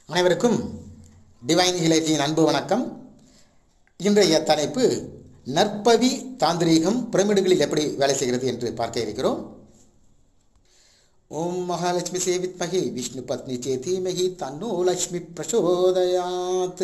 அனைவருக்கும் டிவைன் ஹிலேஜியின் அன்பு வணக்கம் இன்றைய தலைப்பு நற்பவி தாந்திரீகம் பிரமிடுகளில் எப்படி வேலை செய்கிறது என்று பார்க்க இருக்கிறோம் ஓம் மகாலட்சுமி சேவித்மகி விஷ்ணு பத்னி சேதீமகி தன்னோ லட்சுமி பிரசோதயாத்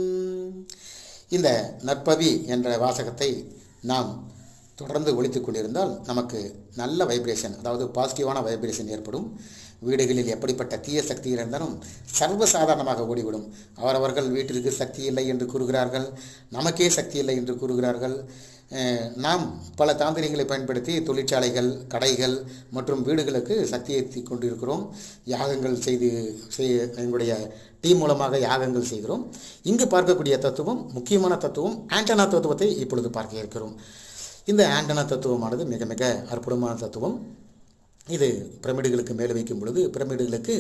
இந்த நற்பவி என்ற வாசகத்தை நாம் தொடர்ந்து ஒழித்துக் கொண்டிருந்தால் நமக்கு நல்ல வைப்ரேஷன் அதாவது பாசிட்டிவான வைப்ரேஷன் ஏற்படும் வீடுகளில் எப்படிப்பட்ட தீய சக்தி இருந்தாலும் சர்வசாதாரணமாக ஓடிவிடும் அவரவர்கள் வீட்டிற்கு சக்தி இல்லை என்று கூறுகிறார்கள் நமக்கே சக்தி இல்லை என்று கூறுகிறார்கள் அஹ், நாம் பல தாந்திரிகளை பயன்படுத்தி தொழிற்சாலைகள் கடைகள் மற்றும் வீடுகளுக்கு சக்தி ஏற்றி கொண்டிருக்கிறோம் யாகங்கள் செய்து செய் எங்களுடைய டீம் மூலமாக யாகங்கள் செய்கிறோம் இங்கு பார்க்கக்கூடிய தத்துவம் முக்கியமான தத்துவம் ஆண்டனா தத்துவத்தை இப்பொழுது பார்க்க இருக்கிறோம் இந்த ஆண்டனா தத்துவமானது மிக மிக அற்புதமான தத்துவம் இது பிரமிடுகளுக்கு மேலே வைக்கும் பொழுது பிரமிடுகளுக்கு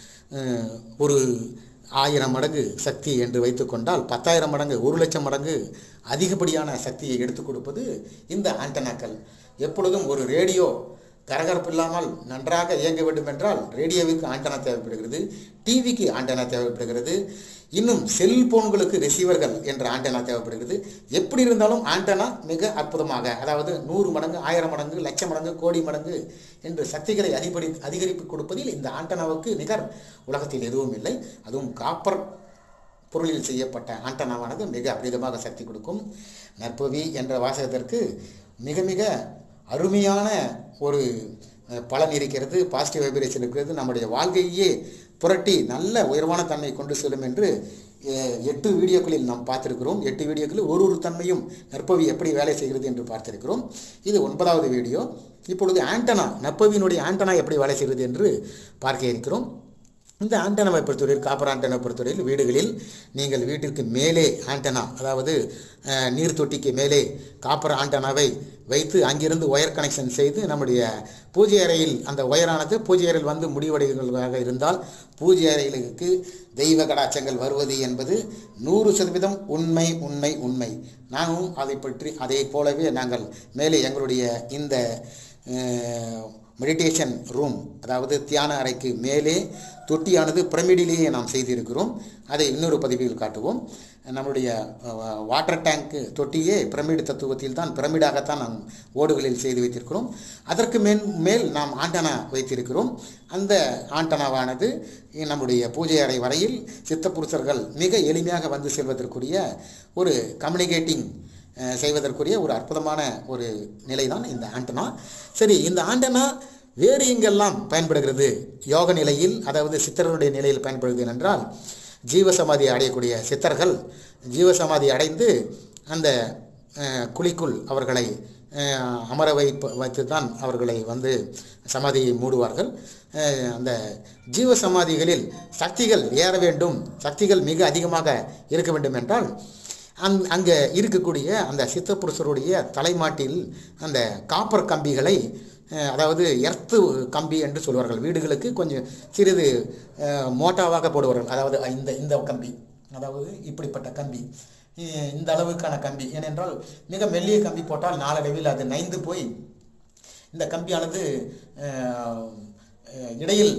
அஹ், ஒரு ஆயிரம் மடங்கு சக்தி என்று வைத்துக்கொண்டால் பத்தாயிரம் மடங்கு ஒரு லட்சம் மடங்கு அதிகப்படியான சக்தியை எடுத்துக் கொடுப்பது இந்த ஆண்டனாக்கள் எப்பொழுதும் ஒரு ரேடியோ கரகரப்பு இல்லாமல் நன்றாக இயங்க வேண்டும் என்றால் ரேடியோவுக்கு ஆண்டனா தேவைப்படுகிறது டிவிக்கு ஆண்டனா தேவைப்படுகிறது இன்னும் செல்போன்களுக்கு ரிசீவர்கள் என்ற ஆண்டனா தேவைப்படுகிறது எப்படி இருந்தாலும் ஆண்டனா மிக அற்புதமாக அதாவது நூறு மடங்கு ஆயிரம் மடங்கு லட்சம் மடங்கு கோடி மடங்கு என்று சக்திகளை அதிபடி அதிகரிப்பு கொடுப்பதில் இந்த ஆண்டனாவுக்கு நிகர் உலகத்தில் எதுவும் இல்லை அதுவும் காப்பர் பொருளில் செய்யப்பட்ட ஆண்டனாவானது மிக அபரிதமாக சக்தி கொடுக்கும் நற்பவி என்ற வாசகத்திற்கு மிக மிக அருமையான ஒரு அஹ், பலன் இருக்கிறது பாசிட்டிவ் வைப்ரேஷன் இருக்கிறது நம்முடைய வாழ்க்கையே புரட்டி நல்ல உயர்வான தன்மை கொண்டு செல்லும் என்று அஹ், எட்டு வீடியோக்களில் நாம் பார்த்திருக்கிறோம் எட்டு வீடியோக்களில் ஒரு ஒரு தன்மையும் நற்பவி எப்படி வேலை செய்கிறது என்று பார்த்திருக்கிறோம் இது ஒன்பதாவது வீடியோ இப்பொழுது ஆண்டனா நற்பவியினுடைய ஆண்டனா எப்படி வேலை செய்கிறது என்று பார்க்க இருக்கிறோம் இந்த ஆண்டனாவை பொறுத்தவரையில் காப்பர் ஆண்டனா பொறுத்தவரையில் வீடுகளில் நீங்கள் வீட்டிற்கு மேலே ஆண்டனா அதாவது அஹ், நீர் தொட்டிக்கு மேலே காப்பர் ஆண்டனாவை வைத்து அங்கிருந்து ஒயர் கனெக்ஷன் செய்து நம்முடைய பூஜை அறையில் அந்த ஒயரானது பூஜை அறையில் வந்து முடிவடைகிறதாக இருந்தால் பூஜை அறைகளுக்கு தெய்வ கடாச்சங்கள் வருவது என்பது நூறு சதவீதம் உண்மை உண்மை உண்மை நானும் அதை பற்றி அதை போலவே நாங்கள் மேலே எங்களுடைய இந்த மெடிடேஷன் ரூம் அதாவது தியான அறைக்கு மேலே தொட்டியானது பிரமிடிலேயே நாம் செய்திருக்கிறோம் அதை இன்னொரு பதிவில் காட்டுவோம் நம்முடைய அஹ், வாட்டர் டேங்க் தொட்டியே பிரமிடு தத்துவத்தில் தான் பிரமிடாகத்தான் நாம் ஓடுகளில் செய்து வைத்திருக்கிறோம் அதற்கு மேல் மேல் நாம் ஆண்டனா வைத்திருக்கிறோம் அந்த ஆண்டனாவானது நம்முடைய பூஜை அறை வரையில் சித்தப்புருஷர்கள் மிக எளிமையாக வந்து செல்வதற்குரிய ஒரு கம்யூனிகேட்டிங் அஹ் செய்வதற்குரிய ஒரு அற்புதமான ஒரு நிலை தான் இந்த ஆண்டனா சரி இந்த ஆண்டனா வேறு எங்கெல்லாம் பயன்படுகிறது யோக நிலையில் அதாவது சித்தர்களுடைய நிலையில் பயன்படுகிறது என்றால் ஜீவசமாதி அடையக்கூடிய சித்தர்கள் ஜீவசமாதி அடைந்து அந்த அஹ், குழிக்குள் அவர்களை அஹ், அமர வைப்ப வைத்து தான் அவர்களை வந்து சமாதியை மூடுவார்கள் அஹ், அந்த ஜீவ சமாதிகளில் சக்திகள் ஏற வேண்டும் சக்திகள் மிக அதிகமாக இருக்க வேண்டும் என்றால் அங் அங்கே இருக்கக்கூடிய அந்த சித்தப்புருஷருடைய தலைமாட்டில் அந்த காப்பர் கம்பிகளை அஹ், அதாவது எர்த்து கம்பி என்று சொல்வார்கள் வீடுகளுக்கு கொஞ்சம் சிறிது அஹ், மோட்டாவாக போடுவார்கள் அதாவது இந்த இந்த கம்பி அதாவது இப்படிப்பட்ட கம்பி அஹ், இந்த அளவுக்கான கம்பி ஏனென்றால் மிக மெல்லிய கம்பி போட்டால் நாளடைவில் அது நைந்து போய் இந்த கம்பியானது அஹ், அஹ், இடையில்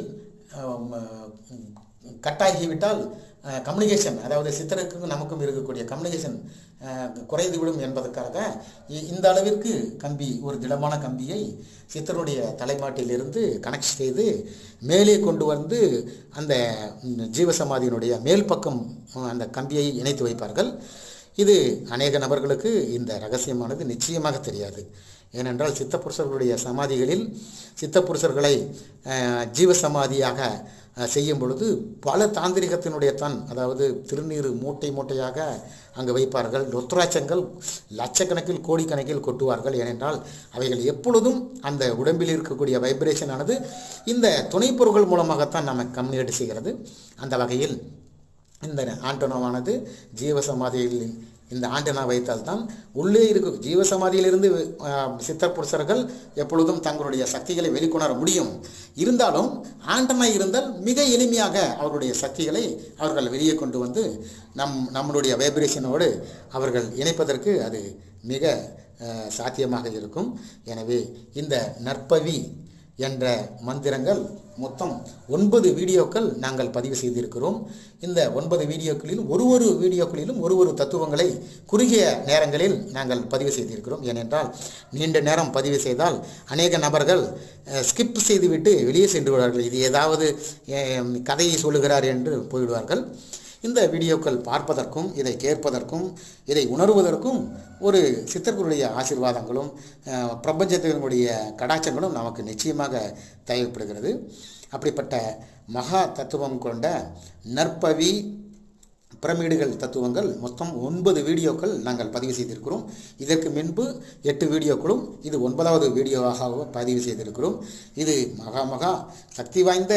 அஹ், கட்டாகிவிட்டால் கம்யூனிகேஷன் அதாவது சித்தருக்கும் நமக்கும் இருக்கக்கூடிய கம்யூனிகேஷன் குறைந்து விடும் என்பதற்காக இ- இந்த அளவிற்கு கம்பி ஒரு திடமான கம்பியை சித்தருடைய தலைமாட்டிலிருந்து கனெக்ட் செய்து மேலே கொண்டு வந்து அந்த ம், ஜீவசமாதியினுடைய மேல் பக்கம் அஹ், அந்த கம்பியை இணைத்து வைப்பார்கள் இது அநேக நபர்களுக்கு இந்த ரகசியமானது நிச்சயமாக தெரியாது ஏனென்றால் சித்தப்புருஷர்களுடைய சமாதிகளில் சித்தப்புருஷர்களை அஹ், ஜீவசமாதியாக அஹ், செய்யும் பொழுது பல தாந்திரிகத்தினுடைய தான் அதாவது திருநீர் மூட்டை மூட்டையாக அங்கு வைப்பார்கள் ருத்ராட்சங்கள் லட்சக்கணக்கில் கோடிக்கணக்கில் கொட்டுவார்கள் ஏனென்றால் அவைகள் எப்பொழுதும் அந்த உடம்பில் இருக்கக்கூடிய வைப்ரேஷன் ஆனது இந்த துணைப்பொருட்கள் மூலமாகத்தான் நம்ம கம்யூனிகேட் செய்கிறது அந்த வகையில் இந்த ஆண்டனாவானது ஜீவசமாதியில் இந்த ஆண்டனா வைத்தால் தான் உள்ளே இருக்கும் ஜீவசமாதியிலிருந்து ஆஹ், சித்தர் புருஷர்கள் எப்பொழுதும் தங்களுடைய சக்திகளை வெளிக்கொணர முடியும் இருந்தாலும் ஆண்டனா இருந்தால் மிக எளிமையாக அவருடைய சக்திகளை அவர்கள் வெளியே கொண்டு வந்து நம் நம்மளுடைய வைப்ரேஷனோடு அவர்கள் இணைப்பதற்கு அது மிக ஆஹ், சாத்தியமாக இருக்கும் எனவே இந்த நற்பவி என்ற மந்திரங்கள் மொத்தம் ஒன்பது வீடியோக்கள் நாங்கள் பதிவு செய்திருக்கிறோம் இந்த ஒன்பது வீடியோக்களிலும் ஒரு ஒரு வீடியோக்களிலும் ஒரு ஒரு தத்துவங்களை குறுகிய நேரங்களில் நாங்கள் பதிவு செய்திருக்கிறோம் ஏனென்றால் நீண்ட நேரம் பதிவு செய்தால் அநேக நபர்கள் ஸ்கிப் செய்துவிட்டு வெளியே சென்று விடுவார்கள் இது ஏதாவது அஹ், கதையை சொல்லுகிறார் என்று போய்விடுவார்கள் இந்த வீடியோக்கள் பார்ப்பதற்கும் இதை கேட்பதற்கும் இதை உணர்வதற்கும் ஒரு சித்தர்களுடைய ஆசீர்வாதங்களும் அஹ், பிரபஞ்சத்தினுடைய கடாச்சங்களும் நமக்கு நிச்சயமாக தேவைப்படுகிறது அப்படிப்பட்ட மகா தத்துவம் கொண்ட நற்பவி பிரமிடுகள் தத்துவங்கள் மொத்தம் ஒன்பது வீடியோக்கள் நாங்கள் பதிவு செய்திருக்கிறோம் இதற்கு முன்பு எட்டு வீடியோக்களும் இது ஒன்பதாவது வீடியோவாக பதிவு செய்திருக்கிறோம் இது மகா மகா சக்தி வாய்ந்த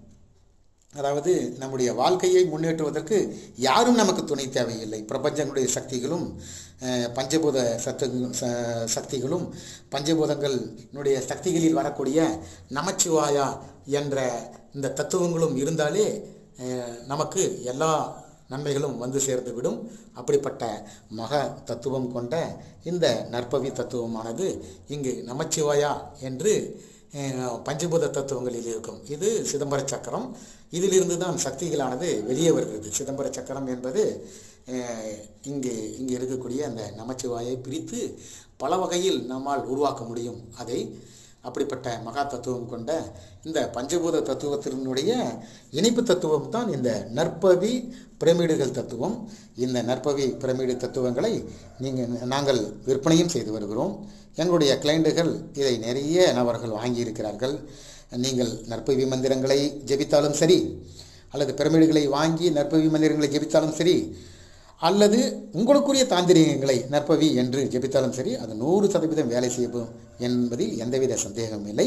அதாவது நம்முடைய வாழ்க்கையை முன்னேற்றுவதற்கு யாரும் நமக்கு துணை தேவையில்லை பிரபஞ்சங்களுடைய சக்திகளும் அஹ், பஞ்சபூத சத்து ச- சக்திகளும் பஞ்சபூதங்களுடைய சக்திகளில் வரக்கூடிய நமச்சிவாயா என்ற இந்த தத்துவங்களும் இருந்தாலே அஹ், நமக்கு எல்லா நன்மைகளும் வந்து சேர்ந்து விடும் அப்படிப்பட்ட மக தத்துவம் கொண்ட இந்த நற்பவி தத்துவமானது இங்கு நமச்சிவாயா என்று அஹ், பஞ்சபூத தத்துவங்களில் இருக்கும் இது சிதம்பர சக்கரம் இதிலிருந்து தான் சக்திகளானது வெளியே வருகிறது சிதம்பர சக்கரம் என்பது அஹ், இங்கு இங்கு இருக்கக்கூடிய அந்த நமச்சிவாயை பிரித்து பல வகையில் நம்மால் உருவாக்க முடியும் அதை அப்படிப்பட்ட மகா தத்துவம் கொண்ட இந்த பஞ்சபூத தத்துவத்தினுடைய இணைப்பு தத்துவம் தான் இந்த நற்பவி பிரமிடுகள் தத்துவம் இந்த நற்பவி பிரமிடு தத்துவங்களை நீங்கள் நாங்கள் விற்பனையும் செய்து வருகிறோம் எங்களுடைய கிளைண்டுகள் இதை நிறைய நபர்கள் வாங்கியிருக்கிறார்கள் நீங்கள் நற்பவி மந்திரங்களை ஜெபித்தாலும் சரி அல்லது பிரமிடுகளை வாங்கி நற்பவி மந்திரங்களை ஜெபித்தாலும் சரி அல்லது உங்களுக்குரிய தாந்திரிகங்களை நற்பவி என்று ஜெபித்தாலும் சரி அது நூறு சதவீதம் வேலை செய்யும் என்பதில் எந்தவித சந்தேகமும் இல்லை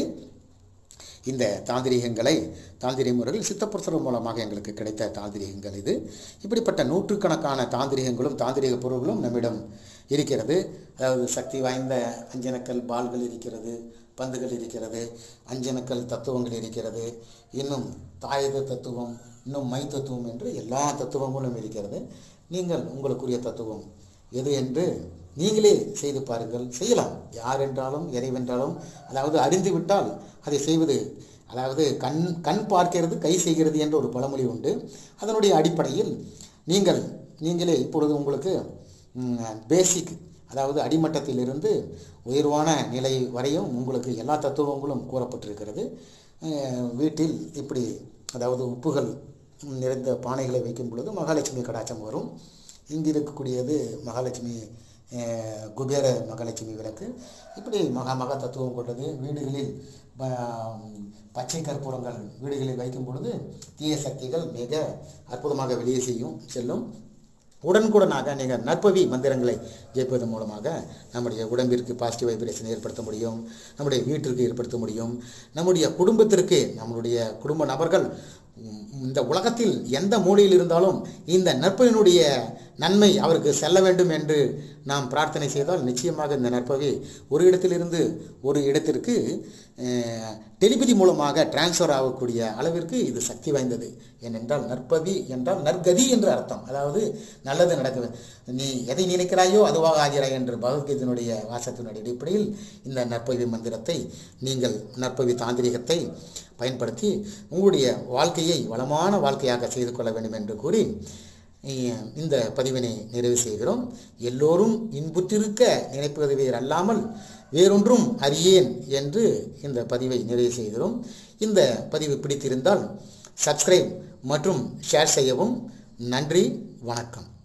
இந்த தாந்திரிகங்களை தாந்திரிக முறைகள் சித்தப்புரசர் மூலமாக எங்களுக்கு கிடைத்த தாந்திரிகங்கள் இது இப்படிப்பட்ட நூற்றுக்கணக்கான தாந்திரிகங்களும் தாந்திரிக பொருள்களும் நம்மிடம் இருக்கிறது அதாவது சக்தி வாய்ந்த அஞ்சனக்கல் பால்கள் இருக்கிறது பந்துகள் இருக்கிறது அஞ்சனக்கல் தத்துவங்கள் இருக்கிறது இன்னும் தாயத தத்துவம் இன்னும் மை தத்துவம் என்று எல்லா தத்துவங்களும் இருக்கிறது நீங்கள் உங்களுக்குரிய தத்துவம் எது என்று நீங்களே செய்து பாருங்கள் செய்யலாம் யார் என்றாலும் எதைவென்றாலும் அதாவது அறிந்து விட்டால் அதை செய்வது அதாவது கண் கண் பார்க்கிறது கை செய்கிறது என்ற ஒரு பழமொழி உண்டு அதனுடைய அடிப்படையில் நீங்கள் நீங்களே இப்பொழுது உங்களுக்கு பேசிக் அதாவது அடிமட்டத்திலிருந்து உயர்வான நிலை வரையும் உங்களுக்கு எல்லா தத்துவங்களும் கூறப்பட்டிருக்கிறது அஹ், வீட்டில் இப்படி அதாவது உப்புகள் நிறைந்த பானைகளை வைக்கும் பொழுது மகாலட்சுமி கடாச்சம் வரும் இங்கு இருக்கக்கூடியது மகாலட்சுமி அஹ், குபேர மகாலட்சுமி விளக்கு இப்படி மகா மகா தத்துவம் கொண்டது வீடுகளில் ப- பச்சை கற்பூரங்கள் வீடுகளில் வைக்கும் பொழுது தீய சக்திகள் மிக அற்புதமாக வெளியே செய்யும் செல்லும் உடனுக்குடனாக நீங்கள் நற்பவி மந்திரங்களை ஜெயிப்பதன் மூலமாக நம்முடைய உடம்பிற்கு பாசிட்டிவ் வைப்ரேஷன் ஏற்படுத்த முடியும் நம்முடைய வீட்டிற்கு ஏற்படுத்த முடியும் நம்முடைய குடும்பத்திற்கு நம்மளுடைய குடும்ப நபர்கள் உம், இந்த உலகத்தில் எந்த மூலையில் இருந்தாலும் இந்த நற்பவினுடைய நன்மை அவருக்கு செல்ல வேண்டும் என்று நாம் பிரார்த்தனை செய்தால் நிச்சயமாக இந்த நற்பவி ஒரு இடத்திலிருந்து ஒரு இடத்திற்கு டெலிபதி மூலமாக டிரான்ஸ்ஃபர் ஆகக்கூடிய அளவிற்கு இது சக்தி வாய்ந்தது ஏனென்றால் நற்பவி என்றால் நற்கதி என்று அர்த்தம் அதாவது நல்லது நடக்க நீ எதை நினைக்கிறாயோ அதுவாக ஆகிறாய் என்று பகவத்கீதையினுடைய வாசத்தினுடைய அடிப்படையில் இந்த நற்பவி மந்திரத்தை நீங்கள் நற்பவி தாந்திரிகத்தை பயன்படுத்தி உங்களுடைய வாழ்க்கையை வளமான வாழ்க்கையாக செய்து கொள்ள வேண்டும் என்று கூறி இ- இந்த பதிவினை நிறைவு செய்கிறோம் எல்லோரும் இன்புற்றிருக்க நினைப்பது வேறு அல்லாமல் வேறொன்றும் அறியேன் என்று இந்த பதிவை நிறைவு செய்கிறோம் இந்த பதிவு பிடித்திருந்தால் சப்ஸ்கிரைப் மற்றும் ஷேர் செய்யவும் நன்றி வணக்கம்